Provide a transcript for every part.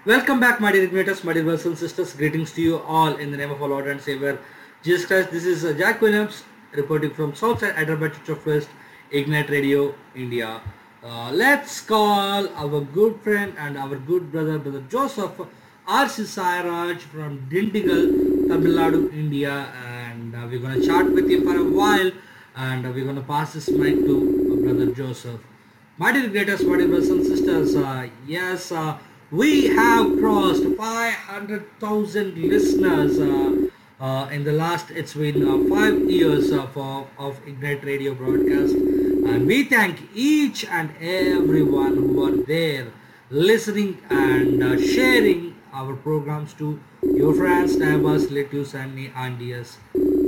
Welcome back, my dear igniters, my dear brothers and sisters. Greetings to you all in the name of our Lord and Savior Jesus Christ. This is uh, Jack Williams reporting from Southside Hyderabad Church of West, Ignite Radio, India. Uh, let's call our good friend and our good brother, Brother Joseph R.C. Sairaj from Dindigal, Tamil Nadu, India. And uh, we're going to chat with him for a while and uh, we're going to pass this mic to uh, Brother Joseph. My dear greatest, my dear brothers and sisters, uh, yes, uh, we have crossed 500,000 listeners uh, uh, in the last, it's been uh, five years of, of, of Ignite Radio broadcast. And we thank each and everyone who are there listening and uh, sharing our programs to your friends, neighbors, relatives, and aunties.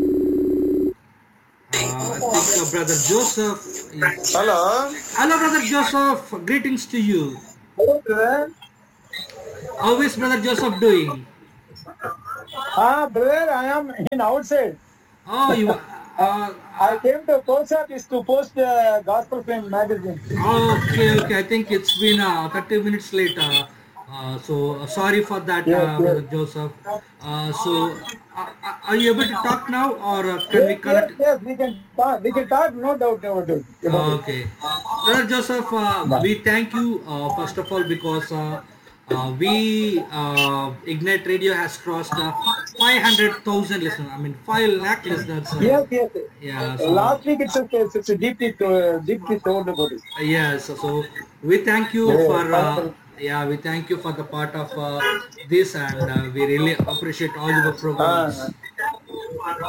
Uh, I think uh, Brother Joseph is Hello. Hello, Brother Joseph. Greetings to you. Hello, brother. How is Brother Joseph doing? Ah, brother, I am in outside. Oh, you. Uh, I came to post office to post the Gospel Flame magazine. okay, okay. I think it's been uh, 30 minutes late. Uh, uh, so uh, sorry for that, Yes, uh, yes. Brother Joseph. Uh, so, uh, uh, are you able to talk now, or uh, can we Yes, yes, connect? yes, we can talk. We can talk, no doubt about it. about it. Okay. Brother Joseph, uh, we thank you uh, first of all because uh, uh, we uh, Ignite Radio has crossed uh, 500,000 listeners. I mean 5 lakh listeners. uh, Yes, yes. Yeah. So, Last week itself, it's, it's a deeply, to, deeply told about it. yes. So we thank you Yeah, for uh, thank yeah we thank you for the part of uh, this and uh, we really appreciate all your programs. Ah.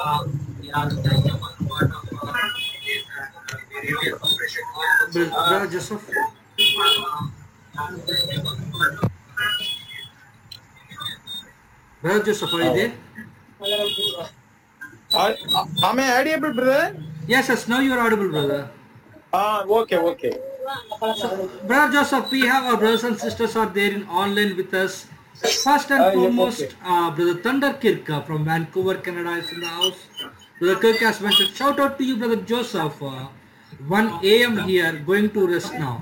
Br- Brother Joseph. Brother Joseph, are you there? Are- Am I audible, brother? Yes, yes. Now you are audible, brother. Ah, okay, okay. Brother Joseph, we have our brothers and sisters are there in online with us. First and Ah, yes, foremost, okay. uh, Brother Thunder Kirk uh, from Vancouver, Canada is in the house. Brother Kirk has mentioned, shout out to you, Brother Joseph. Uh, 1 a.m. here, going to rest now.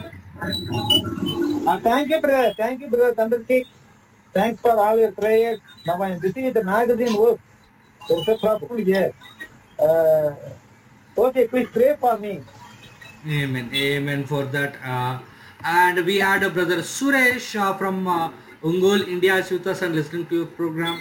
Ah, thank you, brother. Thank you, brother Thunderkick. Thanks for all your prayers. Now I'm busy with the magazine work. There's a problem here. Uh, okay, please pray for me. Amen, amen for that. Uh, and we had a brother Suresh uh, from uh, Ungol, India is with us and listening to your program.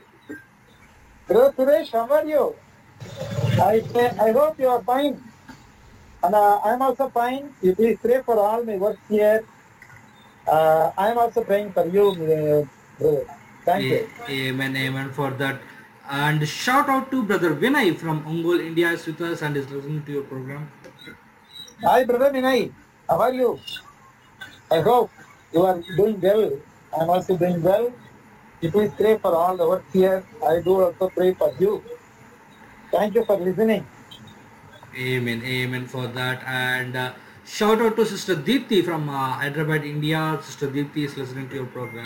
Brother Suresh, how are you? I say, I hope you are fine. And uh, I'm also fine. You please pray for all my work here. Uh, I'm also praying for you, uh, brother. Thank you. A- Amen, amen for that. And shout out to brother Vinay from Ungol, India is with us and is listening to your program. Hi, brother Vinay. How are you? I hope you are doing well. I'm also doing well. You please pray for all the work here. I do also pray for you. Thank you for listening. Amen, amen for that. And uh, shout out to Sister Deepthi from uh, Hyderabad, India. Sister Deepthi is listening to your program.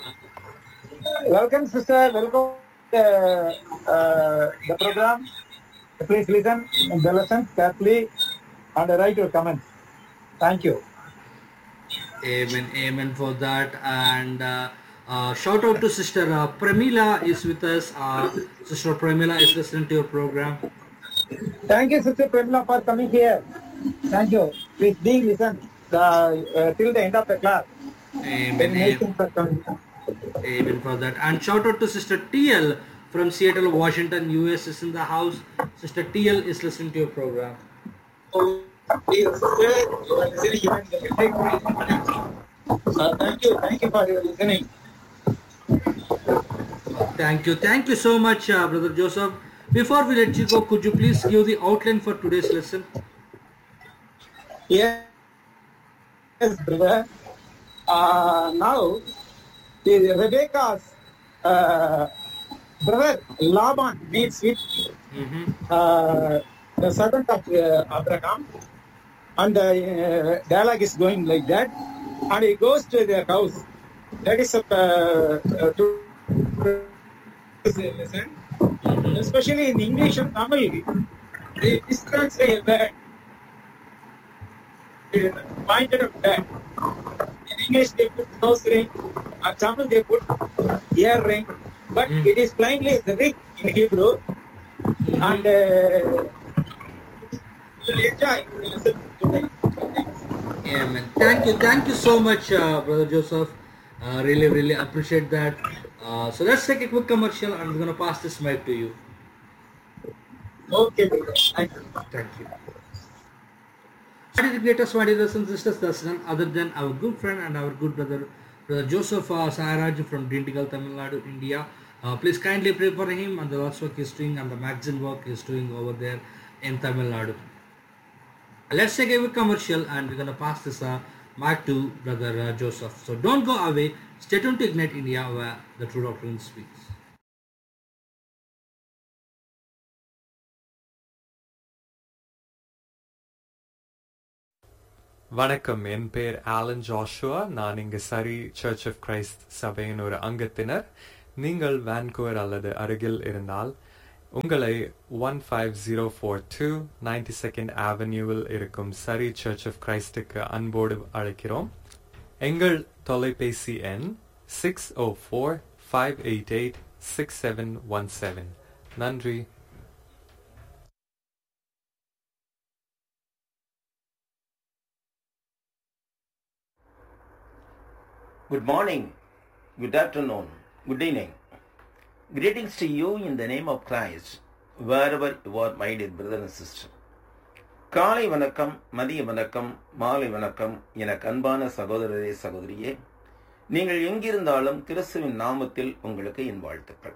Welcome, sister. Welcome uh, uh, the program. Please listen and listen carefully and write your comments. Thank you. Amen, amen for that. And uh, uh, shout out to Sister uh, Pramila is with us. Uh, Sister Pramila is listening to your program. Thank you, Sister Pramila, for coming here. Thank you. Please be listen uh, uh, till the end of the class. Amen, amen. Termination for coming. Amen for that. And shout out to Sister TL from Seattle, Washington, US is in the house. Sister TL is listening to your program. Uh, thank you. Thank you for your listening. Thank you. Thank you so much, uh, Brother Joseph. Before we let you go, could you please give the outline for today's lesson? Yes, brother. Uh, now, the Rebecca's uh, brother Laban meets with hmm uh, the servant of uh, Abraham, and the uh, dialogue is going like that. And he goes to their house. That is a uh, uh, to listen, especially in English and Tamil. They mistranslate that. Pointed of that. In English, they put nursery. example, they put earring, but Mm. it is plainly written in Hebrew, and uh, you'll enjoy. you listen to the- Yeah, man. Thank you, thank you so much, uh, brother Joseph. Uh, really, really appreciate that. Uh, so let's take a quick commercial, and we're gonna pass this mic to you. Okay, brother. Thank you. Thank you. What is the greatest my brothers and sisters? That's none other than our good friend and our good brother, brother Joseph uh, Sayaraj from Dindigal, Tamil Nadu, India. Uh, please kindly pray for him and the Lord's work he's doing and the magazine work he's doing over there in Tamil Nadu. Let's take a quick commercial and we're gonna pass this uh, mic to brother uh, Joseph. So don't go away. Stay tuned to Ignite India where the True Doctrine speaks. வணக்கம் என் பேர் Alan Joshua நான் இங்கு சரி search of Christ சபையின் ஒரு அங்கத்தினர் நீங்கள் Vancouver அல்லது அருகில் இருந்தால் உங்களை one five zero four two ninety second அவென்யூவில் இருக்கும் சரி சர்ச் ஆஃப் கிரைஸ்டுக்கு அன்போடு அழைக்கிறோம் எங்கள் தொலைபேசி எண் six O four five eight eight six seven one seven நன்றி Good morning, good afternoon, good evening. Greetings to you in the name of Christ, wherever you are, my dear brother and sister. காலை வணக்கம் மதிய வணக்கம் மாலை வணக்கம் எனக்கு அன்பான சகோதரரே சகோதரியே நீங்கள் எங்கிருந்தாலும் கிறிஸ்துவின் நாமத்தில் உங்களுக்கு என் வாழ்த்துக்கள்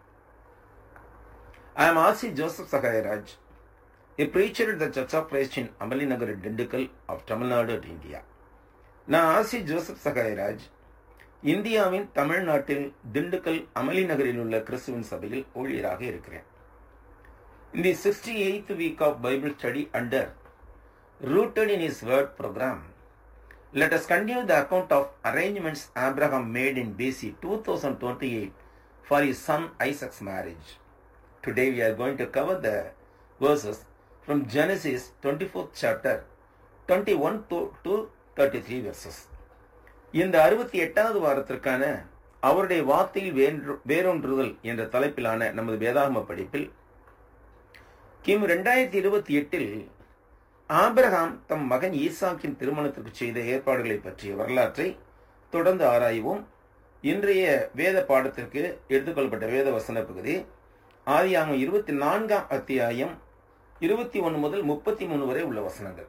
I am R.C. Joseph Sakayaraj, a preacher at the Church of Christ in Amalinagar, Dindigul of Tamil Nadu, India. நான் ஆசி ஜோசப் சகாயராஜ் இந்தியாவின் தமிழ்நாட்டில் திண்டுக்கல் அமளி நகரில் உள்ள கிறிஸ்துவின் சபையில் ஊழியராக இருக்கிறேன் In the 68th week of Bible study under Rooted in His Word program, let us continue the account of arrangements Abraham made in BC 2028 for his son Isaac's marriage. Today we are going to cover the verses from Genesis 24th chapter 21 to, to 33 verses. இந்த அறுபத்தி எட்டாவது வாரத்திற்கான அவருடைய வார்த்தையில் வேன்று- வேரூன்றுதல் என்ற தலைப்பிலான நமது வேதாகம படிப்பில் கிமு ரெண்டாயிரத்தி இருபத்தி எட்டில் ஆபிரகாம் தம் மகன் ஈசாக்கின் திருமணத்திற்கு செய்த ஏற்பாடுகளை பற்றிய வரலாற்றை தொடர்ந்து ஆராய்வோம் இன்றைய வேத பாடத்திற்கு எடுத்துக்கொள்ளப்பட்ட வேத வசன பகுதி ஆதியாகமம் இருபத்தி நான்காம் அத்தியாயம் இருபத்தி ஒன்று முதல் முப்பத்தி மூணு வரை உள்ள வசனங்கள்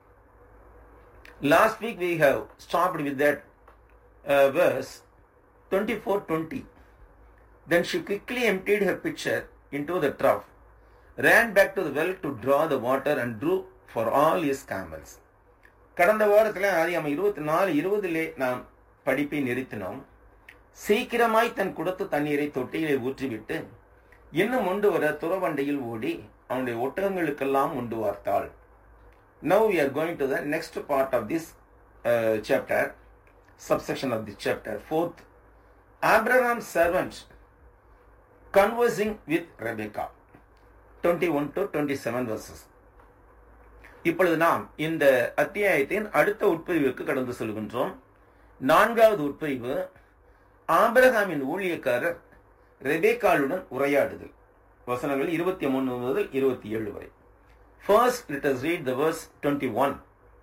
Last week we have stopped with that uh, verse 24:20. Then she quickly emptied her pitcher into the trough, ran back to the well to draw the water and drew for all his camels. கடந்த வாரத்தில் ஆதியாம இருபத்தி நாலு இருபதிலே நாம் படிப்பை நிறுத்தினோம் சீக்கிரமாய் தன் குடத்து தண்ணீரை தொட்டியிலே ஊற்றிவிட்டு இன்னும் உண்டு வர துறவண்டையில் ஓடி அவனுடைய ஒட்டகங்களுக்கெல்லாம் உண்டு வார்த்தாள் Now we are going to the next part of this uh, chapter, subsection of this chapter, fourth. Abraham's servant conversing with Rebecca. 21 to 27 verses. இப்பொழுது நாம் இந்த அத்தியாயத்தின் அடுத்த உட்பிரிவுக்கு கடந்து செல்கின்றோம் நான்காவது உட்பிரிவு ஆபிரகாமின் ஊழியக்காரர் ரெபேக்காளுடன் உரையாடுதல் வசனங்கள் இருபத்தி மூணு முதல் இருபத்தி ஏழு வரை First, let us read the verse 21.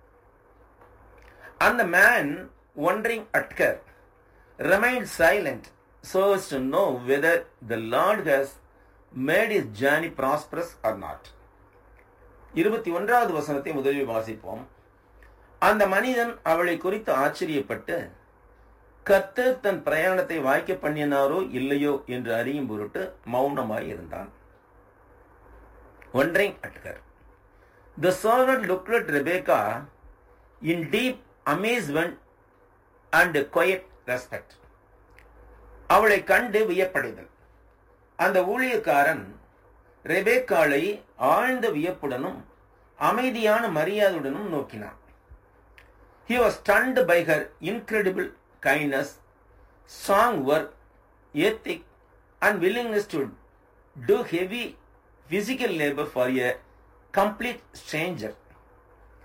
And the man, wondering at her, remained silent so as to know whether the Lord has made his journey prosperous or not. இருபத்தி ஒன்றாவது வசனத்தை முதலில் வாசிப்போம் அந்த மனிதன் அவளை குறித்து ஆச்சரியப்பட்டு கர்த்தர் தன் பிரயாணத்தை வாய்க்க பண்ணினாரோ இல்லையோ என்று அறியும் பொருட்டு மௌனமாய் இருந்தான் wondering at her. The servant looked at Rebecca in deep amazement and quiet respect. அவளை கண்டு வியப்படைதல் அந்த ஊழியக்காரன் ரெபேக்காளை ஆழ்ந்த வியப்புடனும் அமைதியான மரியாதையுடனும் நோக்கினான் He was stunned by her incredible kindness, strong work, ethic, and willingness to do heavy physical labor for a complete stranger.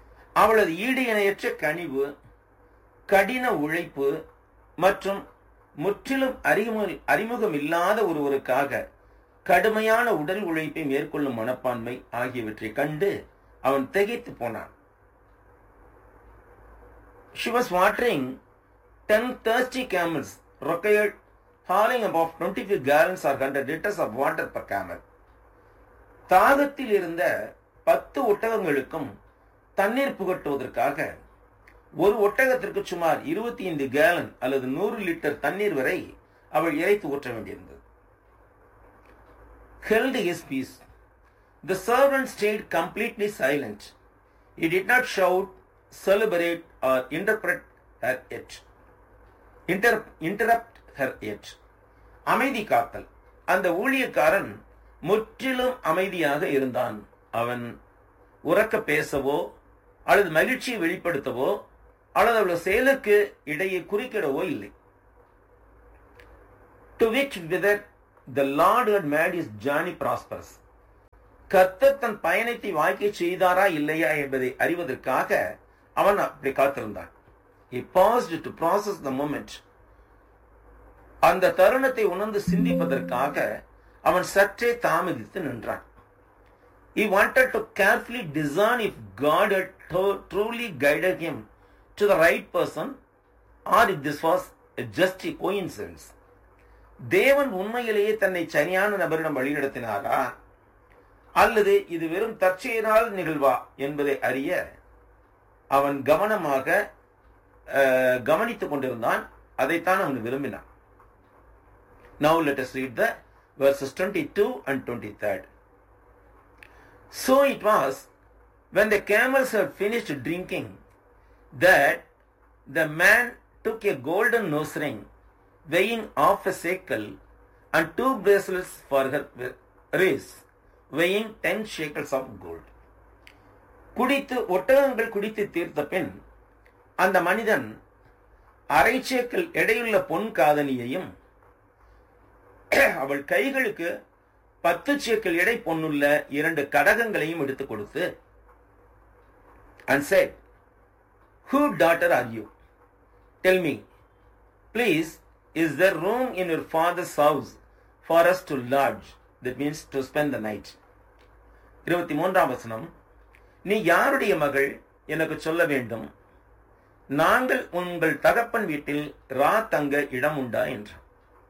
அவளது ஈடு இணையற்ற கனிவு கடின உழைப்பு மற்றும் முற்றிலும் அறிமுக அறிமுகம் இல்லாத ஒருவருக்காக கடுமையான உடல் உழைப்பை மேற்கொள்ளும் மனப்பான்மை ஆகியவற்றை கண்டு அவன் திகைத்து போனான் She was watering ten thirsty camels required hauling above 25 gallons or 100 liters of water per camel. தாகத்தில் இருந்த பத்து ஒட்டகங்களுக்கும் தண்ணீர் புகட்டுவதற்காக ஒரு ஒட்டகத்திற்கு சுமார் இருபத்தி ஐந்து கேலன் அல்லது நூறு லிட்டர் தண்ணீர் வரை அவள் இறைத்து ஊற்ற வேண்டியிருந்தது held his peace. The servant stayed completely silent. He did not shout, celebrate, or interpret her yet. Inter- interrupt her yet. அமைதி காத்தல் அந்த ஊழியக்காரன் முற்றிலும் அமைதியாக இருந்தான் அவன் உறக்க பேசவோ அல்லது மகிழ்ச்சியை வெளிப்படுத்தவோ அல்லது அவளது செயலுக்கு இடையே குறுக்கிடவோ இல்லை to which whether the Lord had made his journey prosperous கர்த்தர் தன் பயணத்தை வாழ்க்கை செய்தாரா இல்லையா என்பதை அறிவதற்காக அவன் அப்படி காத்திருந்தான் he paused to process the moment அந்த தருணத்தை உணர்ந்து சிந்திப்பதற்காக அவன் சற்றே தாமதித்து நின்றான் he wanted to carefully discern if God had to- truly guided him to the right person or if this was just a coincidence தேவன் உண்மையிலேயே தன்னை சரியான நபரிடம் வழிநடத்தினாரா அல்லது இது வெறும் தற்செயலால் நிகழ்வா என்பதை அறிய அவன் கவனமாக அஹ், கவனித்துக் கொண்டிருந்தான் அதைத்தான் அவன் விரும்பினான் Now let us read the verses 22 and 23. So it was when the camels had finished drinking that the man took a golden nose ring weighing half a shekel and two bracelets for her wrist weighing ten shekels of gold. குடித்து ஒட்டகங்கள் குடித்து தீர்த்த பின் அந்த மனிதன் அரை சேக்கல் எடையுள்ள பொன் காதணியையும் அவள் கைகளுக்கு பத்து சேக்கல் எடை பொன்னுள்ள இரண்டு கடகங்களையும் எடுத்துக் கொடுத்து and said, Who daughter are you? Tell me, please, is there room in your father's house for us to lodge? That means to spend the night. இருபத்தி மூன்றாம் வசனம் நீ யாருடைய மகள் எனக்கு சொல்ல வேண்டும் நாங்கள் உங்கள் தகப்பன் வீட்டில் ரா தங்க இடம் உண்டா என்றான்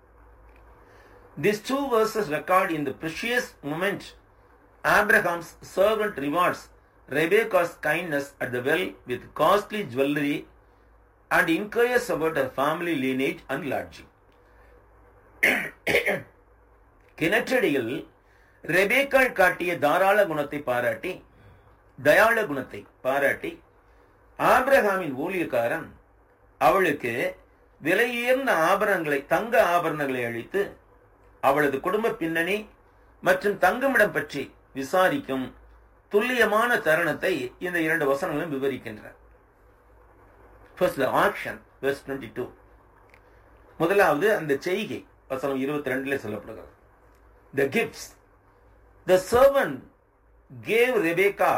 These two verses record in the precious moment Abraham's servant rewards Rebekah's kindness at the well with costly jewelry and inquires about her family lineage and lodging. கிணற்றடியில் ரெபேக்காள் காட்டிய தாராள குணத்தை பாராட்டி தயாள குணத்தை பாராட்டி ஆபிரகாமின் ஊழியக்காரன் அவளுக்கு விலையுயர்ந்த ஆபரணங்களை தங்க ஆபரணங்களை அளித்து அவளது குடும்ப பின்னணி மற்றும் தங்குமிடம் பற்றி விசாரிக்கும் துல்லியமான தருணத்தை இந்த இரண்டு வசனங்களும் விவரிக்கின்றன First, the auction, verse 22. முதலாவது அந்த செய்கை வசனம் இருபத்தி ரெண்டுல சொல்லப்படுகிறது the gifts the servant gave rebecca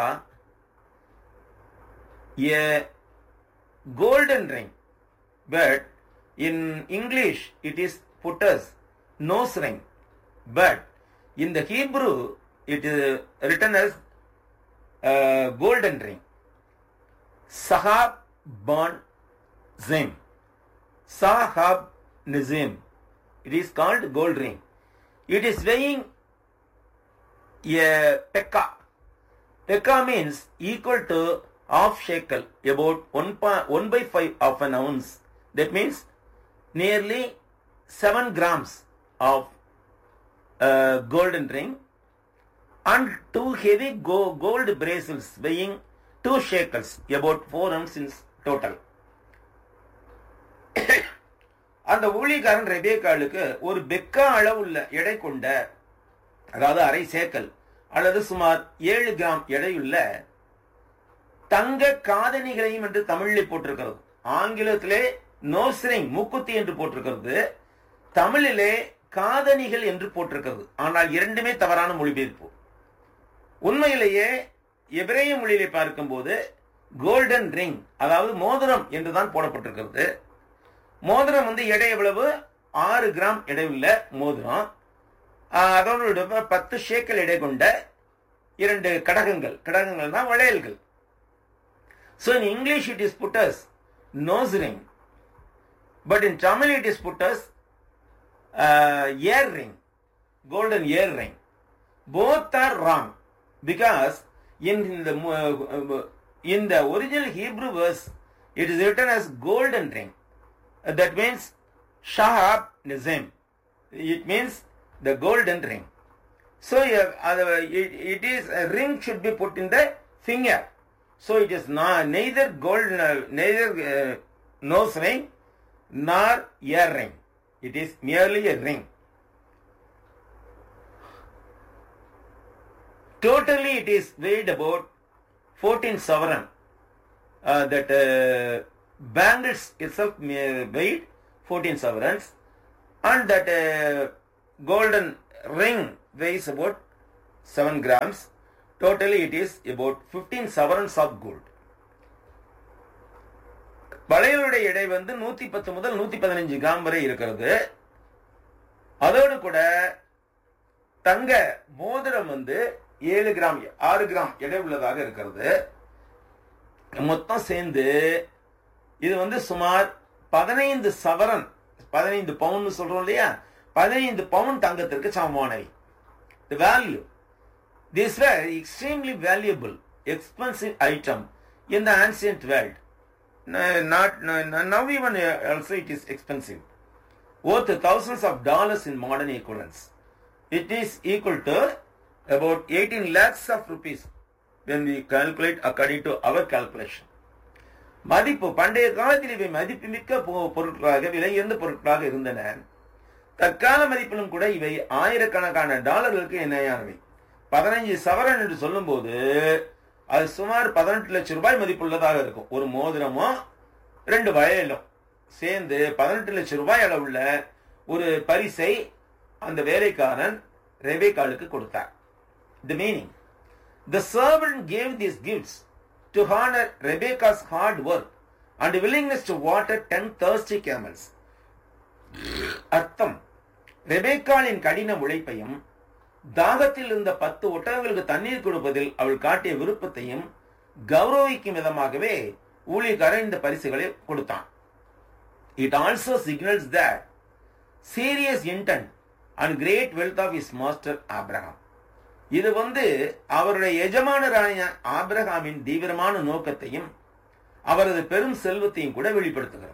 a golden ring but in english it is put as nose ring but in the hebrew it is written as uh, golden ring sahab bon zim sahab nizim it is called gold ring it is weighing a pekka pekka means equal to half shekel about 1, pa- 1 by 5 of an ounce that means nearly 7 grams of uh, golden ring and two heavy go- gold bracelets weighing 2 shekels about 4 ounces total அந்த ஊழியக்காரன் ரெபேக்காளுக்கு ஒரு பெக்கா அளவுள்ள எடை கொண்ட அதாவது அரை சேக்கல் அல்லது சுமார் ஏழு கிராம் எடையுள்ள தங்க காதணிகளையும் என்று தமிழில் போட்டிருக்கிறது ஆங்கிலத்திலே நோஸ்ரிங் மூக்குத்தி என்று போட்டிருக்கிறது தமிழிலே காதணிகள் என்று போட்டிருக்கிறது ஆனால் இரண்டுமே தவறான மொழிபெயர்ப்பு உண்மையிலேயே எபிரேய மொழியிலே பார்க்கும்போது கோல்டன் ரிங் அதாவது மோதிரம் என்றுதான் போடப்பட்டிருக்கிறது மோதிரம் வந்து எடை எவ்வளவு ஆறு கிராம் எடையுள்ள மோதிரம் ஆஹ், அதோட பத்து ஷேக்கல் எடை கொண்ட இரண்டு கடகங்கள் கடகங்கள்னா வளையல்கள் so in English it is புட்டஸ் nose ring but in Tamil it is புட்டஸ் ear ring golden earring. Both are wrong because in the uh, in the original Hebrew verse it is written as golden ring. Uh, that means Shahab Nizam. It means the golden ring. So uh, other- it, it is a ring should be put in the finger. So it is not neither gold uh, neither uh, nose ring nor ear ring. It is merely a ring. Totally, it is weighed about 14 sovereign. Uh, that uh, bangles itself may weighed 14 sovereigns, and that uh, golden ring weighs about 7 grams. Totally, it is about 15 sovereigns of gold. வளையலுடைய எடை வந்து நூத்தி பத்து முதல் நூத்தி பதினஞ்சு gram வரை இருக்கிறது அதோடு கூட தங்க மோதிரம் வந்து ஏழு கிராம் ஆறு கிராம் எடை உள்ளதாக இருக்கிறது மொத்தம் சேர்ந்து இது வந்து சுமார் பதினைந்து சவரன் பதினைந்து பவுன் சொல்றோம் இல்லையா பதினைந்து பவுன் தங்கத்திற்கு சமமானவை the value this were extremely valuable expensive item in the ancient world not now even also it is expensive worth thousands of dollars in modern equivalents. It is equal to about 18 lakhs of rupees when we calculate according to our calculation. மதிப்பு பண்டைய காலத்தில் இவை மதிப்புமிக்க பொ- பொருட்களாக விலை உயர்ந்த பொருட்களாக இருந்தன தற்கால மதிப்பிலும் கூட இவை ஆயிரக்கணக்கான டாலர்களுக்கு இணையானவை பதினைஞ்சு சவரன் என்று சொல்லும்போது அது சுமார் பதினெட்டு லட்சம் ரூபாய் மதிப்புள்ளதாக இருக்கும் ஒரு மோதிரமோ ரெண்டு வளையலும் சேர்ந்து பதினெட்டு லட்சம் ரூபாய் அளவுள்ள ஒரு பரிசை அந்த வேலைக்காரன் ரெபேக்காளுக்கு கொடுத்தார் the meaning the servant gave this gifts to honour Rebekah's hard work and willingness to water ten thirsty camels அர்த்தம் ரெபேக்காளின் கடின உழைப்பையும் தாகத்தில் இருந்த பத்து ஒட்டகங்களுக்கு தண்ணீர் கொடுப்பதில் அவள் காட்டிய விருப்பத்தையும் கௌரவிக்கும் விதமாகவே ஊழியக்காரன் இந்த பரிசுகளை கொடுத்தான் it also signals that serious intent and great wealth of his master Abraham இது வந்து அவருடைய எஜமானரான ஆபிரகாமின் தீவிரமான நோக்கத்தையும் அவரது பெரும் செல்வத்தையும் கூட வெளிப்படுத்துகிறது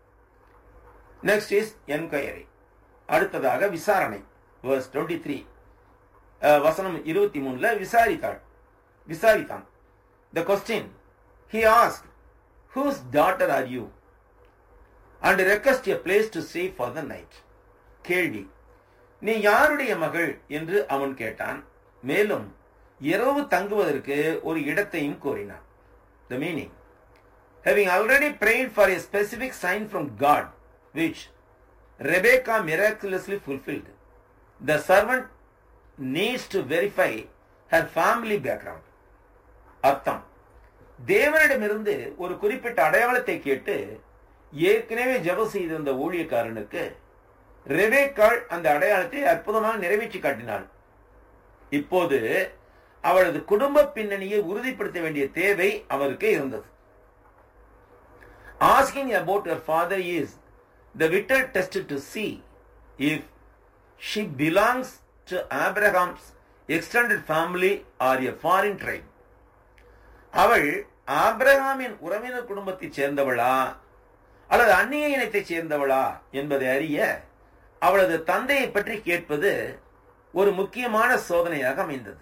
நெக்ஸ்ட் இஸ் என்கொயரி அடுத்ததாக விசாரணை verse 23 த்ரீ வசனம் இருபத்தி மூணுல விசாரித்தாள் விசாரித்தான் the question he ask whose daughter are you and request a place to stay for the night கேள்வி நீ யாருடைய மகள் என்று அவன் கேட்டான் மேலும் இரவு தங்குவதற்கு ஒரு இடத்தையும் கோரினான் the meaning having already prayed for a specific sign from God, which Rebecca miraculously fulfilled, the servant needs to verify her family background. அர்த்தம் தேவனிடமிருந்து ஒரு குறிப்பிட்ட அடையாளத்தை கேட்டு ஏற்கனவே ஜெபம் செய்திருந்த ஊழியக்காரனுக்கு ரெபேக்காள் அந்த அடையாளத்தை அற்புதமாக நிறைவேற்றி காட்டினாள் இப்போது அவளது குடும்ப பின்னணியை உறுதிப்படுத்த வேண்டிய தேவை அவருக்கு இருந்தது Asking about her father is the vital test to see if she belongs to Abraham's extended family or a foreign tribe. அவள் ஆபிரகாமின் உறவினர் குடும்பத்தைச் சேர்ந்தவளா அல்லது அந்நிய இனத்தைச் சேர்ந்தவளா என்பதை அறிய அவளது தந்தையை பற்றி கேட்பது ஒரு முக்கியமான சோதனையாக அமைந்தது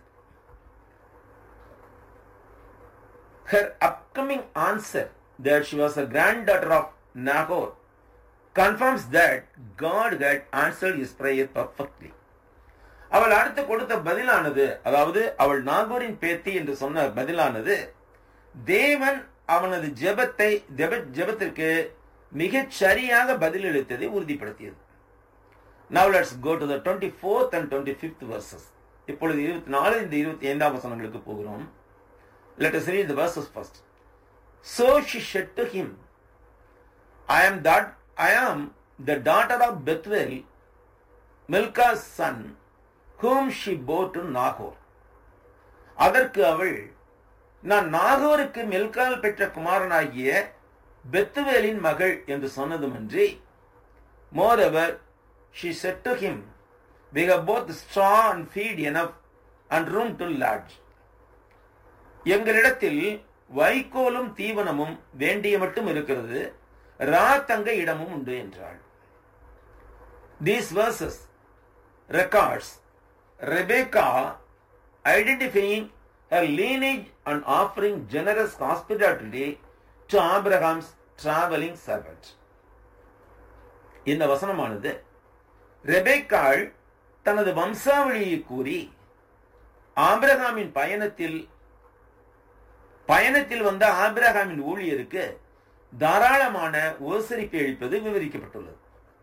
Her upcoming answer that she was a granddaughter of Nahor confirms that God had answered his prayer perfectly. அவள் அடுத்து கொடுத்த பதிலானது அதாவது அவள் நாகூரின் பேத்தி என்று சொன்ன பதிலானது தேவன் அவனது ஜெபத்தை ஜெப ஜெபத்திற்கு மிகச் சரியாக பதிலளித்ததை உறுதிப்படுத்தியது Now let's go to the 24th and 25th verses. இப்பொழுது இருபத்தி நாலு இந்த இருபத்தி ஐந்தாம் வசனங்களுக்கு போகிறோம் Let us read the verses first. So she said to him, I am that I am the daughter of Bethuel, Milcah's son, whom she bore to Nahor. அதற்கு அவள் நான் நாகோருக்கு மில்கால் பெற்ற குமாரனாகிய பெத்துவேலின் மகள் என்று சொன்னதுமின்றி மோreover she said to him we have both straw and feed enough and room to lodge எங்களிடத்தில் வைக்கோலும் தீவனமும் வேண்டிய மட்டும் இருக்கிறது ராத்தங்க இடமும் உண்டு என்றாள் These verses records Rebecca identifying her lineage and offering generous hospitality to Abraham's traveling servant. இந்த வசனமானது ரெபேக்காள் தனது வம்சாவளியை கூறி ஆபிரகாமின் பயணத்தில் பயணத்தில் வந்த ஆபிரகாமின் ஊழியருக்கு தாராளமான உபசரிப்பு அளிப்பது விவரிக்கப்பட்டுள்ளது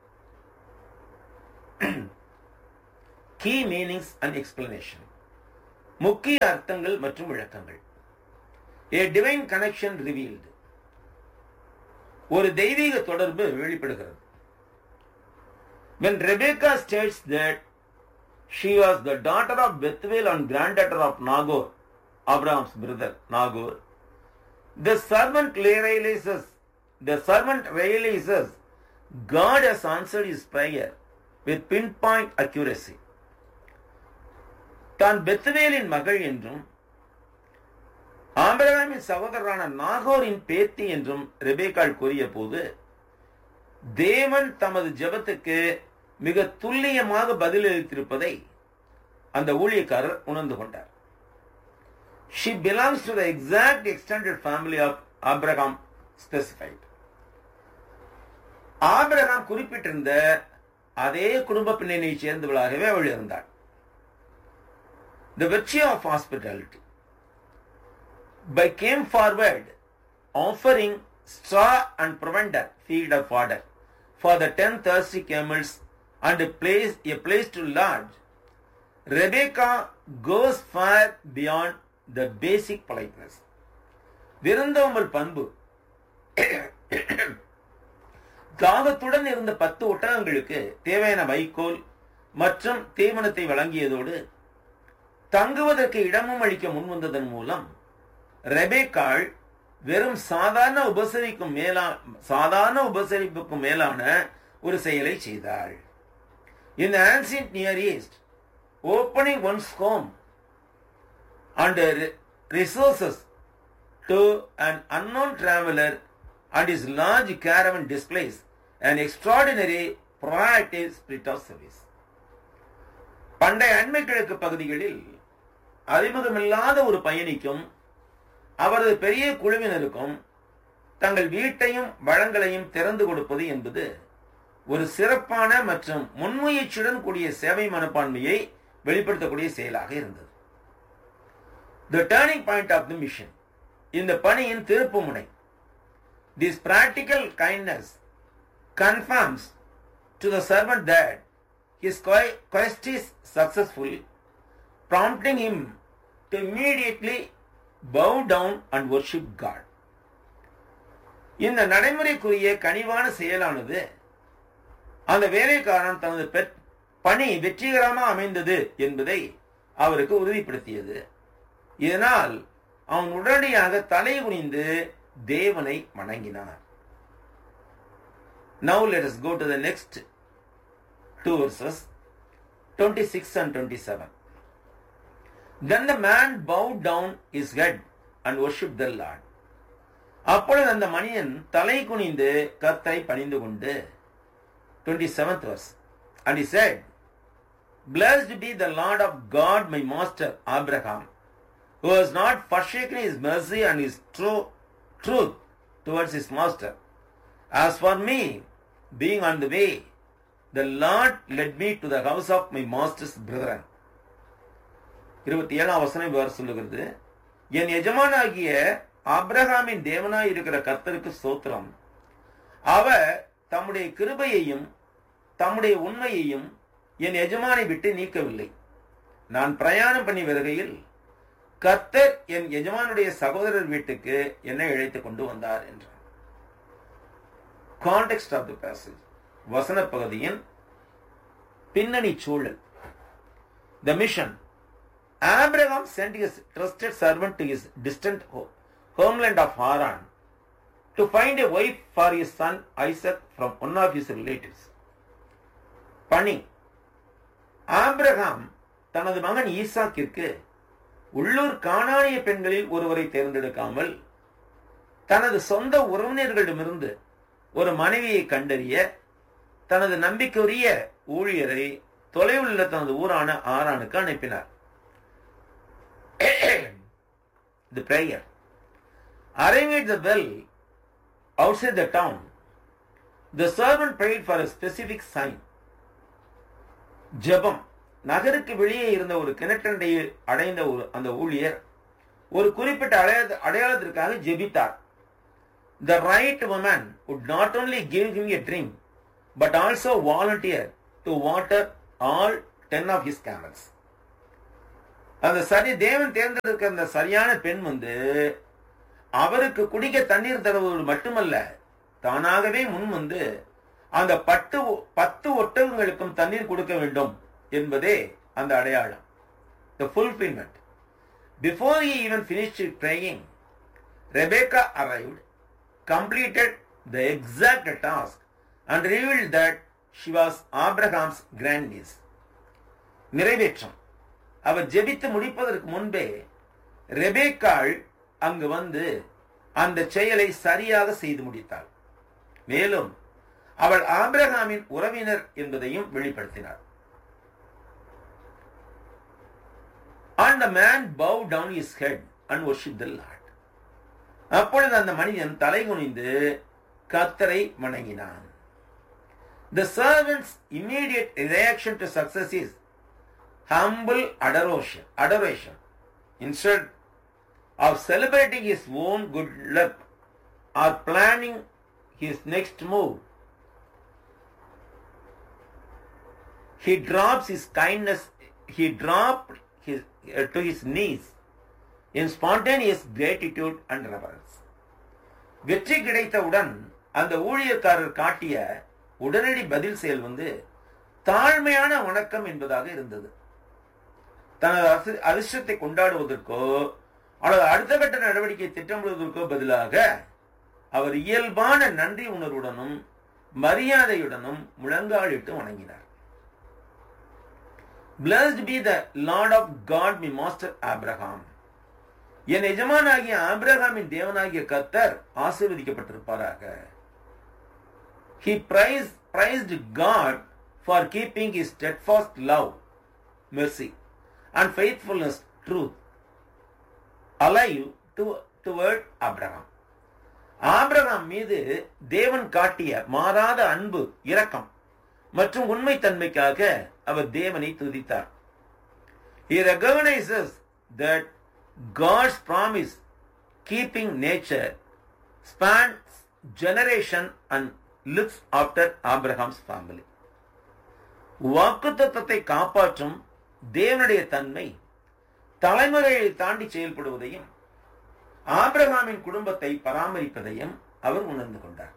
கீ மீனிங்ஸ் அண்ட் எக்ஸ்பிளனேஷன் முக்கிய அர்த்தங்கள் மற்றும் விளக்கங்கள் ஏ டிவைன் கனெக்ஷன் ரிவீல்டு ஒரு தெய்வீக தொடர்பு வெளிப்படுகிறது When Rebecca states that she was the daughter of Bethuel and granddaughter of Nagor, Abraham's brother Nagor, the servant realizes, the servant realizes God has answered his prayer with pinpoint accuracy. தான் பெத்துவேலின் மகள் என்றும் ஆபிரகாமின் சகோதரரான நாகோரின் பேத்தி என்றும் ரெபேக்காள் கூறிய போது தேவன் தமது ஜெபத்துக்கு மிக துல்லியமாக பதிலளித்திருப்பதை அந்த ஊழியக்காரர் உணர்ந்து கொண்டார் she belongs to the exact extended family of Abraham specified Abraham குறிப்பிட்டிருந்த அதே குடும்ப பின்னணியை சேர்ந்தவளாகவே அவள் இருந்தாள் the virtue of hospitality. By came forward offering straw and provender, feed or fodder, for the ten thirsty camels and a place, a place to lodge. Rebecca goes far beyond the basic politeness. விருந்தோம்பல் பண்பு தாகத்துடன் இருந்த பத்து ஒட்டகங்களுக்கு தேவையான வைக்கோல் மற்றும் தீவனத்தை வழங்கியதோடு தங்குவதற்கு இடமும் அளிக்க முன்வந்ததன் மூலம் ரெபேக்காள் வெறும் சாதாரண உபசரிக்கும் மேலா சாதாரண உபசரிப்புக்கும் மேலான ஒரு செயலை செய்தாள் in ancient near east opening one's home and resources to an unknown traveller and his large caravan displays and extraordinary proactive spirit of service பண்டைய அண்மை கிழக்கு பகுதிகளில் அறிமுகமில்லாத ஒரு பயணிக்கும் அவரது பெரிய குழுவினருக்கும் தங்கள் வீட்டையும் வளங்களையும் திறந்து கொடுப்பது என்பது ஒரு சிறப்பான மற்றும் முன்முயற்சியுடன் கூடிய சேவை மனப்பான்மையை வெளிப்படுத்தக்கூடிய செயலாக இருந்தது the turning point of the mission இந்த பணியின் திருப்பு முனை this practical kindness confirms to the servant that his quest is successful, prompting him to immediately bow down and worship God. இந்த நடைமுறைக்குரிய கனிவான செயலானது அந்த வேலைக்காரன் தனது பணி வெற்றிகரமாக அமைந்தது என்பதை அவருக்கு உறுதிப்படுத்தியது இதனால் அவன் உடனடியாக தலை குனிந்து தேவனை வணங்கினார் Now let us go to the next two verses 26 and 27. Then the man bowed down his head and worshipped the Lord. அப்பொழுது அந்த மனிதன் தலை குனிந்து கர்த்தரை பணிந்து கொண்டு 27th verse and he said blessed be the lord of god my master abraham who has not forsaken his mercy and his true truth towards his master as for me being on the way the Lord led me to the house of my master's brethren. இருபத்தி ஏழாம் வசனம் இவ்வாறு சொல்லுகிறது என் எஜமானாகிய ஆப்ரஹாமின் தேவனாய் இருக்கிற கர்த்தருக்கு சோத்திரம் அவர் தம்முடைய கிருபையையும் தம்முடைய உண்மையையும் என் எஜமானை விட்டு நீக்கவில்லை நான் பிரயாணம் பண்ணி வருகையில் கர்த்தர் என் எஜமானுடைய சகோதரர் வீட்டுக்கு என்னை இழைத்துக் கொண்டு வந்தார் என்றார் கான்டெக்ட் ஆஃப் தி பேசேஜ் வசன பகுதியின் பின்னணி சூழல் the mission Abraham sent his trusted servant to his distant ho- homeland of Haran to find a wife for his son Isaac from one of his relatives. பணி Abraham தனது மகன் ஈசாக்கிற்கு உள்ளூர் காணானிய பெண்களில் ஒருவரை தேர்ந்தெடுக்காமல் தனது சொந்த உறவினர்களிடமிருந்து ஒரு மனைவியை கண்டறிய தனது நம்பிக்கையுரிய ஊழியரை தொலைவில் உள்ள தனது ஊரான ஆரானுக்கு அனுப்பினார் the prayer. Arriving at the well outside the town, the servant prayed for a specific sign. ஜெபம் நகருக்கு வெளியே இருந்த ஒரு கிணற்றண்டை அடைந்த ஒரு அந்த ஊழியர் ஒரு குறிப்பிட்ட அடையாள அடையாளத்திற்காக ஜெபித்தார் the right woman would not only give him a drink but also volunteer to water all ten of his camels அந்த சரி தேவன் தேர்ந்தெடுக்க அந்த சரியான பெண் வந்து அவருக்கு குடிக்க தண்ணீர் தருவது மட்டுமல்ல தானாகவே முன் வந்து அந்த பட்டு பத்து ஒட்டகங்களுக்கும் தண்ணீர் கொடுக்க வேண்டும் என்பதே அந்த அடையாளம் the fulfilment before he even finished praying Rebecca arrived completed the exact task and revealed that she was Abraham's grandniece நிறைவேற்றம் அவர் ஜெபித்து முடிப்பதற்கு முன்பே ரெபேக்காள் அங்கு வந்து அந்த செயலை சரியாக செய்து முடித்தாள் மேலும் அவள் ஆபிரகாமின் உறவினர் என்பதையும் வெளிப்படுத்தினார் And the man bowed down his head and worshipped the Lord. அப்பொழுது அந்த மனிதன் தலை குனிந்து கத்தரை வணங்கினான் The servant's immediate reaction to success is humble adoration, adoration instead of celebrating his own good luck or planning his next move. He drops his kindness, he dropped his, uh, to his knees in spontaneous gratitude and reverence. வெற்றி கிடைத்தவுடன் அந்த ஊழியக்காரர் காட்டிய உடனடி பதில் செயல் வந்து தாழ்மையான வணக்கம் என்பதாக இருந்தது தனது அசி- அதிர்ஷ்டத்தை கொண்டாடுவதற்கோ அல்லது அடுத்த கட்ட நடவடிக்கை திட்டமிடுவதற்கோ பதிலாக அவர் இயல்பான நன்றி உணர்வுடனும் மரியாதையுடனும் முழங்காலிட்டு வணங்கினார் Blessed be the Lord of God, my master Abraham. என் எஜமானாகிய ஆபிரகாமின் தேவனாகிய கர்த்தர் ஆசீர்வதிக்கப்பட்டிருப்பாராக He praised, praised God for keeping his steadfast love, mercy, and faithfulness, truth, alive to, toward Abraham. Abraham மீது தேவன் காட்டிய மாறாத அன்பு இரக்கம் மற்றும் உண்மைத்தன்மைக்காக அவர் தேவனை துதித்தார் He recognizes that God's promise keeping nature spans generation and looks after Abraham's family. வாக்குத்தத்தத்தை காப்பாற்றும் தேவனுடைய தன்மை தலைமுறையை தாண்டி செயல்படுவதையும் ஆபிரகாமின் குடும்பத்தை பராமரிப்பதையும் அவர் உணர்ந்து கொண்டார்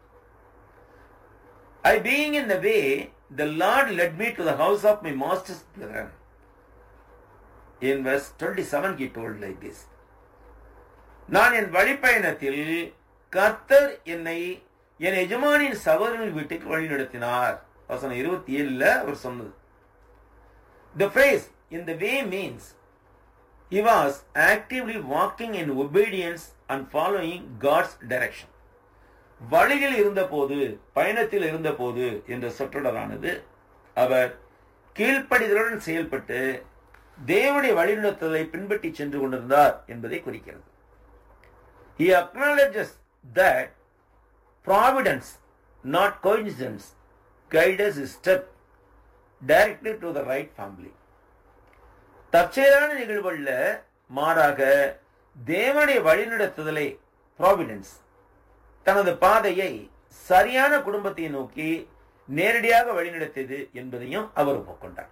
I being in the way, the Lord led me to the house of my master's brethren. In verse 27 he told like this. நான் என் வழிப்பயணத்தில் கர்த்தர் என்னை என் எஜமானின் சகோதரன் வீட்டுக்கு வழிநடத்தினார் வசனம் இருபத்தி ஏழுல அவர் சொன்னது The phrase in the way means he was actively walking in obedience and following God's direction. வழியில் இருந்தபோது பயணத்தில் இருந்தபோது என்ற சொற்றொடரானது அவர் கீழ்ப்படிதலுடன் செயல்பட்டு தேவனுடைய வழிநடத்தலை பின்பற்றி சென்று கொண்டிருந்தார் என்பதை குறிக்கிறது He acknowledges that providence, not coincidence, guides his step directly to the right family. தற்செயலான நிகழ்வுகள்ல மாறாக தேவனுடைய வழிநடத்துதலை ப்ராவிடன்ஸ் தனது பாதையை சரியான குடும்பத்தை நோக்கி நேரடியாக வழிநடத்தியது என்பதையும் அவர் ஒப்புக்கொண்டார்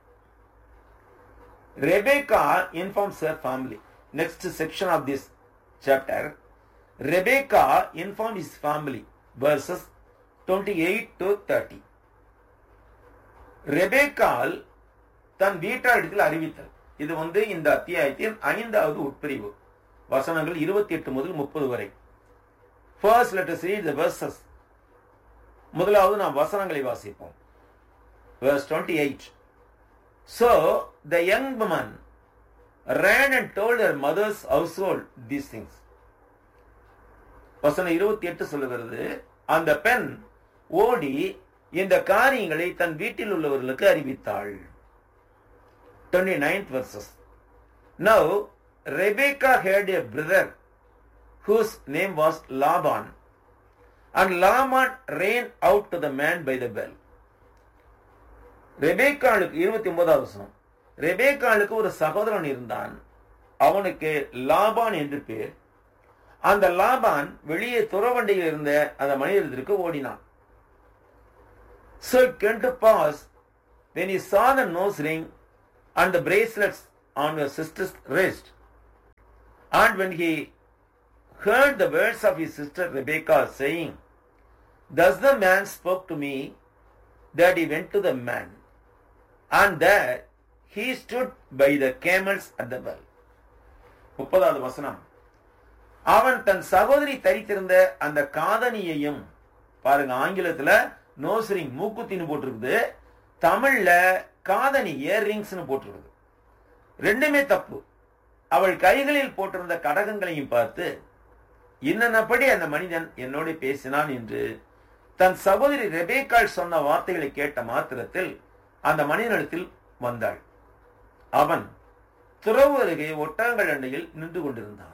Rebekah informs her family next section of this chapter Rebekah informed his family verses 28 to 30 ரெபேக்கால் தன் வீட்டாரிடத்தில் அறிவித்தல் இது வந்து இந்த அத்தியாயத்தின் ஐந்தாவது உட்பிரிவு வசனங்கள் இருபத்தி எட்டு முதல் முப்பது வரை first let us read the verses முதலாவது நாம் வசனங்களை வாசிப்போம் verse 28 so the young woman ran and told her mother's household these things வசனம் இருபத்தி எட்டு சொல்லுகிறது அந்த பெண் ஓடி இந்த காரியங்களை தன் வீட்டில் உள்ளவர்களுக்கு அறிவித்தாள் 29th verses now rebecca had a brother whose name was laban and laban ran out to the man by the well ரெபேக்காளுக்கு இருபத்தி ஒன்பதாவது வசனம் ரெபேக்காளுக்கு ஒரு சகோதரன் இருந்தான் அவனுக்கு லாபான் என்று பேர் அந்த லாபான் வெளியே துறவண்டியில் இருந்த அந்த மனிதத்திற்கு ஓடினான் So it came to pass when he saw the nose ring and the bracelets on your sister's wrist, and when he heard the words of his sister Rebekah saying, Thus the man spoke to me, that he went to the man, and there he stood by the camels at the well. முப்பதாவது வசனம் அவன் தன் சகோதரி தரித்திருந்த அந்த காதணியையும் பாருங்க ஆங்கிலத்துல nose ring மூக்குத்தின்னு போட்டிருக்குது தமிழ்ல காதணி இயர்ரிங்ஸ்னு போட்டிருக்குது ரெண்டுமே தப்பு அவள் கைகளில் போட்டிருந்த கடகங்களையும் பார்த்து இன்னனப்படி அந்த மனிதன் என்னோடு பேசினான் என்று தன் சகோதரி ரெபேக்காள் சொன்ன வார்த்தைகளை கேட்ட மாத்திரத்தில் அந்த மனிதனிடத்தில் வந்தாள் அவன் துறவு அருகே ஒட்டகங்கள் அண்டையில் நின்று கொண்டிருந்தான்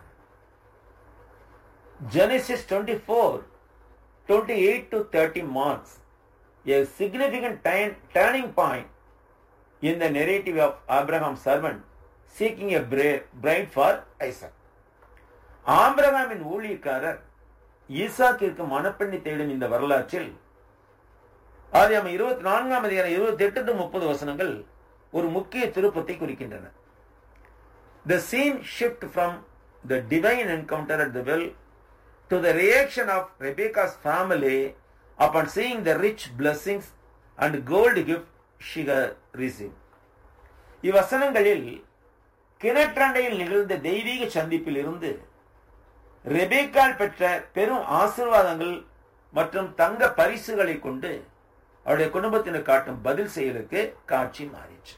Genesis 24, 28 to 30 marks a significant time, turning point in the narrative of Abraham's servant seeking a bra- bride for Isaac. ஆபிரகாமின் ஊழியக்காரர் ஈசாக்கிற்கு மணப்பெண்ணை தேடும் இந்த வரலாற்றில் ஆதியாம இருபத்தி நான்காம் அதிகாரம் இருபத்தி எட்டு டு முப்பது வசனங்கள் ஒரு முக்கிய திருப்பத்தை குறிக்கின்றன The scene shift from the divine encounter at the well to the reaction of Rebecca's family upon seeing the rich blessings and gold gift she had received. இவ்வசனங்களில் கிணற்றண்டையில் நிகழ்ந்த தெய்வீக சந்திப்பில் இருந்து ரெபேக்கால் பெற்ற பெரும் ஆசீர்வாதங்கள் மற்றும் தங்க பரிசுகளை கொண்டு அவருடைய குடும்பத்தினர் காட்டும் பதில் செயலுக்கு காட்சி மாறிச்சு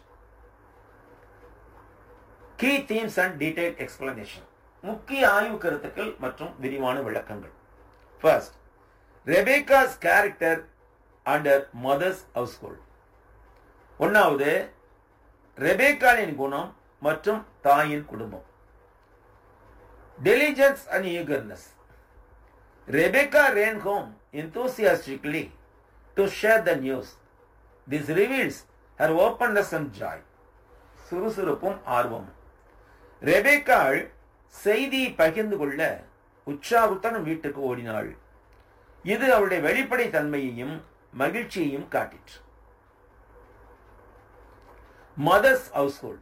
key themes and detail explanation முக்கிய ஆய்வு கருத்துக்கள் மற்றும் விரிவான விளக்கங்கள் first Rebekah's character under mother's household ஒன்னாவது ரெபேக்காலின் குணம் மற்றும் தாயின் குடும்பம் diligence and eagerness. Rebecca ran home enthusiastically to share the news. This reveals her openness and joy. சுறுசுறுப்பும் ஆர்வமும் ரெபேக்காள் செய்தியை பகிர்ந்து கொள்ள உற்சாகத்துடன் வீட்டுக்கு ஓடினாள் இது அவளுடைய வெளிப்படை தன்மையையும் மகிழ்ச்சியையும் காட்டிற்று mother's household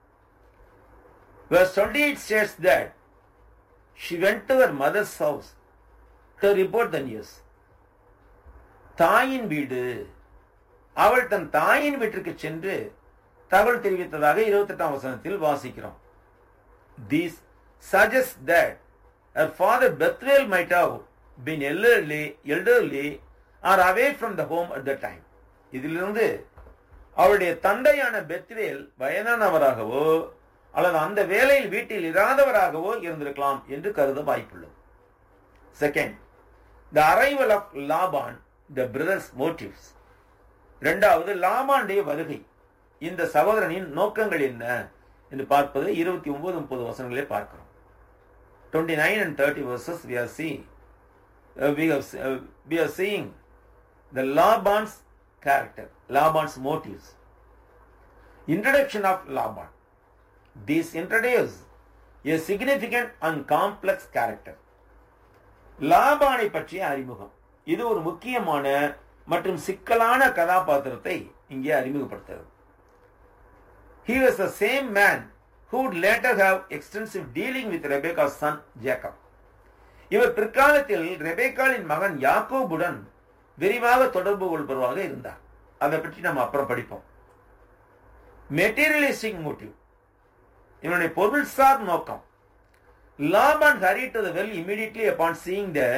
Verse 28 states that she went to her mother's house to report the news. தாயின் வீடு அவள் தன் தாயின் வீட்டிற்கு சென்று தகவல் தெரிவித்ததாக இருபத்தி எட்டாம் வசனத்தில் வாசிக்கிறோம் these suggest that her father Bethuel might have been elderly, elderly or away from the home at the time. இதிலிருந்து அவளுடைய தந்தையான பெத்வேல் வயதானவராகவோ அல்லது அந்த வேலையில் வீட்டில் இராதவராகவோ இருந்திருக்கலாம் என்று கருத வாய்ப்புள்ளது second the arrival of Laban the brother's motives இரண்டாவது லாபானுடைய வருகை இந்த சகோதரனின் நோக்கங்கள் என்ன என்று பார்ப்பது இருபத்தி ஒன்பது முப்பது வசனங்களே பார்க்கிறோம் twenty nine and thirty verses we are see we are seeing the Laban's character Laban's motives introduction of Laban These introduce a significant and complex character. லாபானை பற்றிய அறிமுகம் இது ஒரு முக்கியமான மற்றும் சிக்கலான கதாபாத்திரத்தை இங்கே அறிமுகப்படுத்துகிறது He was the same man who would later have extensive dealing with Rebecca's son Jacob. இவர் பிற்காலத்தில் ரெபேக்காலின் மகன் யாக்கோபுடன் விரிவாக தொடர்பு கொள்பவராக இருந்தார் அதை பற்றி நம்ம அப்புறம் படிப்போம் மெட்டீரியலிஸ்டிக் மோட்டிவ் இவனுடைய பொருள்சார் நோக்கம் Laban hurry to the well immediately upon seeing the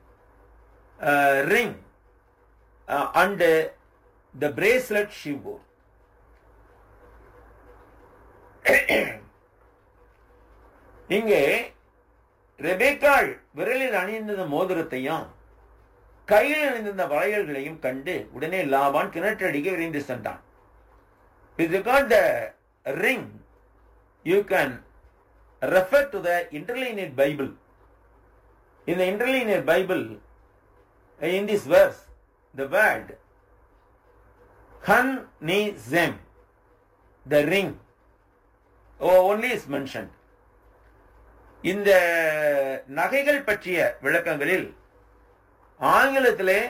ring and the bracelet she wore இங்கே ரெபேக்காள் விரலில் அணிந்திருந்த மோதிரத்தையும் கையில் அணிந்திருந்த வளையல்களையும் கண்டு உடனே லாபான் கிணற்றடிக்க விரைந்து சென்றான் with regard the ring you can refer to the interlinear bible in the interlinear bible in this verse the word han ni zem the ring oh, only is mentioned இந்த நகைகள் பற்றிய விளக்கங்களில் ஆங்கிலத்திலே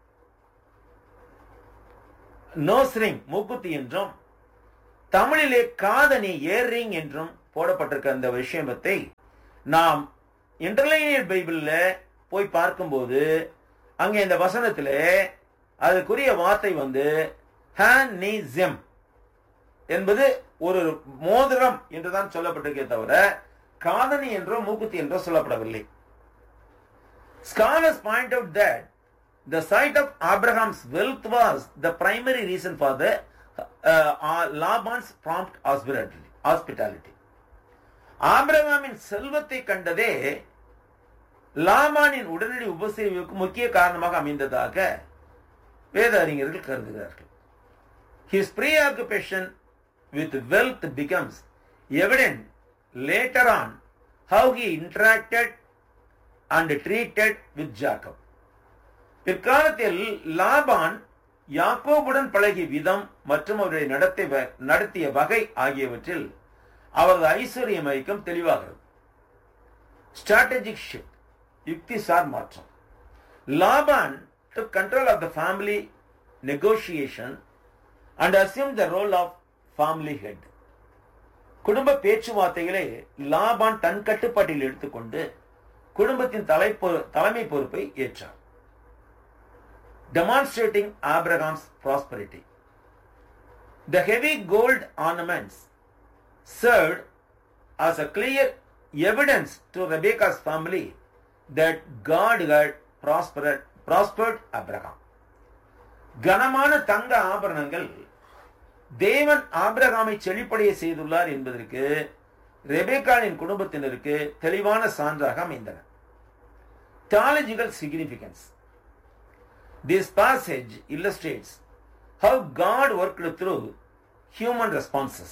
நோஸ்ரிங் மூக்குத்தி என்றும் தமிழிலே காதணி ஏர்ரிங் என்றும் போடப்பட்டிருக்க அந்த விஷயத்தை நாம் இன்டர்லைனியர் பைபிள்ல போய் பார்க்கும்போது அங்கே இந்த வசனத்திலே அதுக்குரிய வார்த்தை வந்து ஹேன் நீ ஜெம் என்பது ஒரு மோதிரம் என்றுதான் சொல்லப்பட்டிருக்கே தவிர காதணி என்றோ மூக்குத்தி என்றோ சொல்லப்படவில்லை Scholars point out that the sight of Abraham's wealth was the primary reason for the uh, uh, Laban's prompt hospitality. hospitality. ஆபிரகாமின் செல்வத்தை கண்டதே லாபானின் உடனடி உபசரிவுக்கு முக்கிய காரணமாக அமைந்ததாக வேத அறிஞர்கள் கருதுகிறார்கள் His preoccupation with wealth becomes evident later on how he interacted and treated with Jacob. பிற்காலத்தில் லாபான் யாக்கோபுடன் பழகிய விதம் மற்றும் அவருடைய நடத்தை நடத்திய வகை ஆகியவற்றில் அவரது ஐஸ்வர்ய மயக்கம் தெளிவாகிறது ஸ்ட்ராட்டஜிக் ஷிஃப்ட் யுக்திசார் மாற்றம் Laban took control of the family negotiation and assumed the role of family head. குடும்ப பேச்சுவார்த்தைகளை லாபான் தன் கட்டுப்பாட்டில் எடுத்துக்கொண்டு குடும்பத்தின் தலைமை பொறுப்பை ஏற்றார் demonstrating Abraham's prosperity. The heavy gold ornaments served as a clear evidence to Rebecca's family that God had prospered, prospered Abraham. கனமான தங்க ஆபரணங்கள் தேவன் ஆபிரகாமை செழிப்படைய செய்துள்ளார் என்பதற்கு ரெபேக்காலின் குடும்பத்தினருக்கு தெளிவான சான்றாக அமைந்தன theological significance This passage illustrates how God worked through human responses.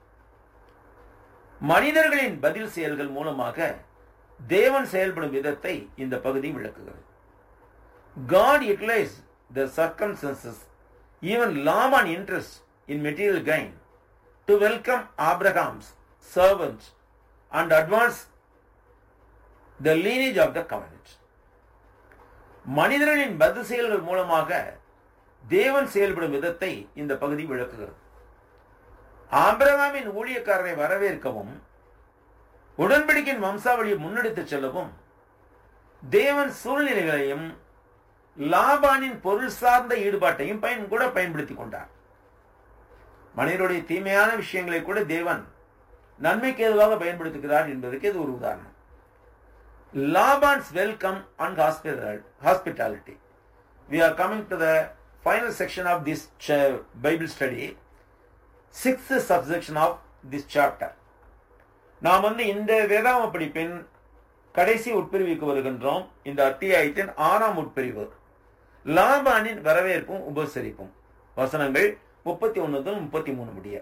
மனிதர்களின் பதில் செயல்கள் மூலமாக தேவன் செயல்படும் விதத்தை இந்த பகுதி விளக்குகிறது God utilized the circumstances, even Laban interest in material gain, to welcome Abraham's servant and advance the lineage of the covenant. மனிதர்களின் பதில் செயல்கள் மூலமாக தேவன் செயல்படும் விதத்தை இந்த பகுதி விளக்குகிறது ஆபிரகாமின் ஊழியக்காரரை வரவேற்கவும் உடன்படிக்கையின் வம்சாவளியை முன்னெடுத்துச் செல்லவும் தேவன் சூழ்நிலைகளையும் லாபானின் பொருள் சார்ந்த ஈடுபாட்டையும் பயன் கூட பயன்படுத்திக் கொண்டார் மனிதனுடைய தீமையான விஷயங்களை கூட தேவன் நன்மைக்கு ஏதுவாக பயன்படுத்துகிறார் என்பதற்கு இது ஒரு உதாரணம் Laban's welcome and hospitality. We are coming to the final section of this Bible study, sixth subsection of this chapter. நாம் வந்து இந்த வேதாம படிப்பின் கடைசி உட்பிரிவுக்கு வருகின்றோம் இந்த அத்தியாயத்தின் ஆறாம் உட்பிரிவு லாபானின் வரவேற்பும் உபசரிப்பும் வசனங்கள் முப்பத்தி ஒன்று முதல் முப்பத்தி மூணு முடிய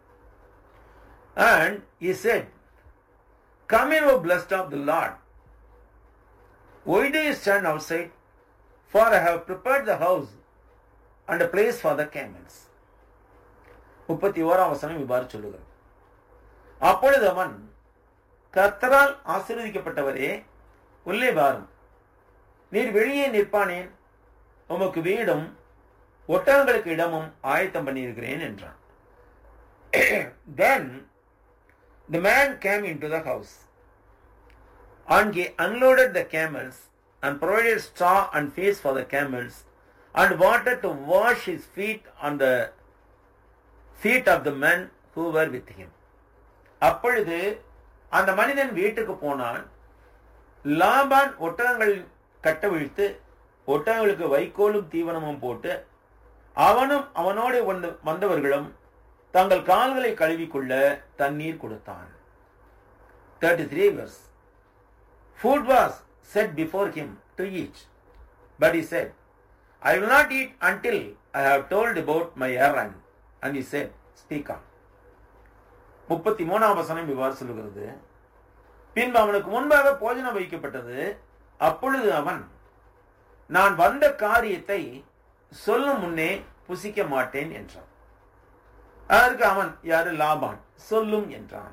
and he said come in o blessed of the lord why do you stand outside for i have prepared the house and a place for the camels முப்பத்தி ஓராம் வசனம் இவ்வாறு சொல்லுகிறது அப்பொழுது அவன் கர்த்தரால் ஆசீர்வதிக்கப்பட்டவரே உள்ளே வாரும் நீர் வெளியே நிற்பானேன் உமக்கு வீடும் ஒட்டகங்களுக்கு இடமும் ஆயத்தம் பண்ணியிருக்கிறேன் என்றான் then the man came into the house and he unloaded the camels and provided straw and feeds for the camels and wanted to wash his feet on the feet of the men who were with him. அப்பொழுது அந்த மனிதன் வீட்டுக்கு போனான் லாபான் ஒட்டகங்கள் கட்டவிழ்த்து ஒட்டகங்களுக்கு வைக்கோலும் தீவனமும் போட்டு அவனும் அவனோடு வந்து வந்தவர்களும் தங்கள் கால்களை கழுவிக்கொள்ள தண்ணீர் கொடுத்தான் thirty three verse food was set before him to eat but he said I will not eat until I have told about my errand. And he said, Speak on. முப்பத்தி மூணாம் வசனம் இவ்வாறு சொல்லுகிறது பின்பு அவனுக்கு முன்பாக போஜனம் வைக்கப்பட்டது அப்பொழுது அவன் நான் வந்த காரியத்தை சொல்லும் முன்னே புசிக்க மாட்டேன் என்றான் அதற்கு அவன் யாரு லாபான் சொல்லும் என்றான்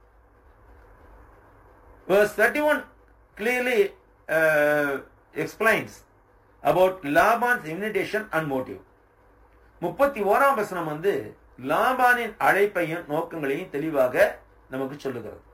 Verse 31 clearly uh, explains about Laban's invitation and motive. முப்பத்தி ஓராம் வசனம் வந்து லாபானின் அழைப்பையும் நோக்கங்களையும் தெளிவாக நமக்கு சொல்லுகிறது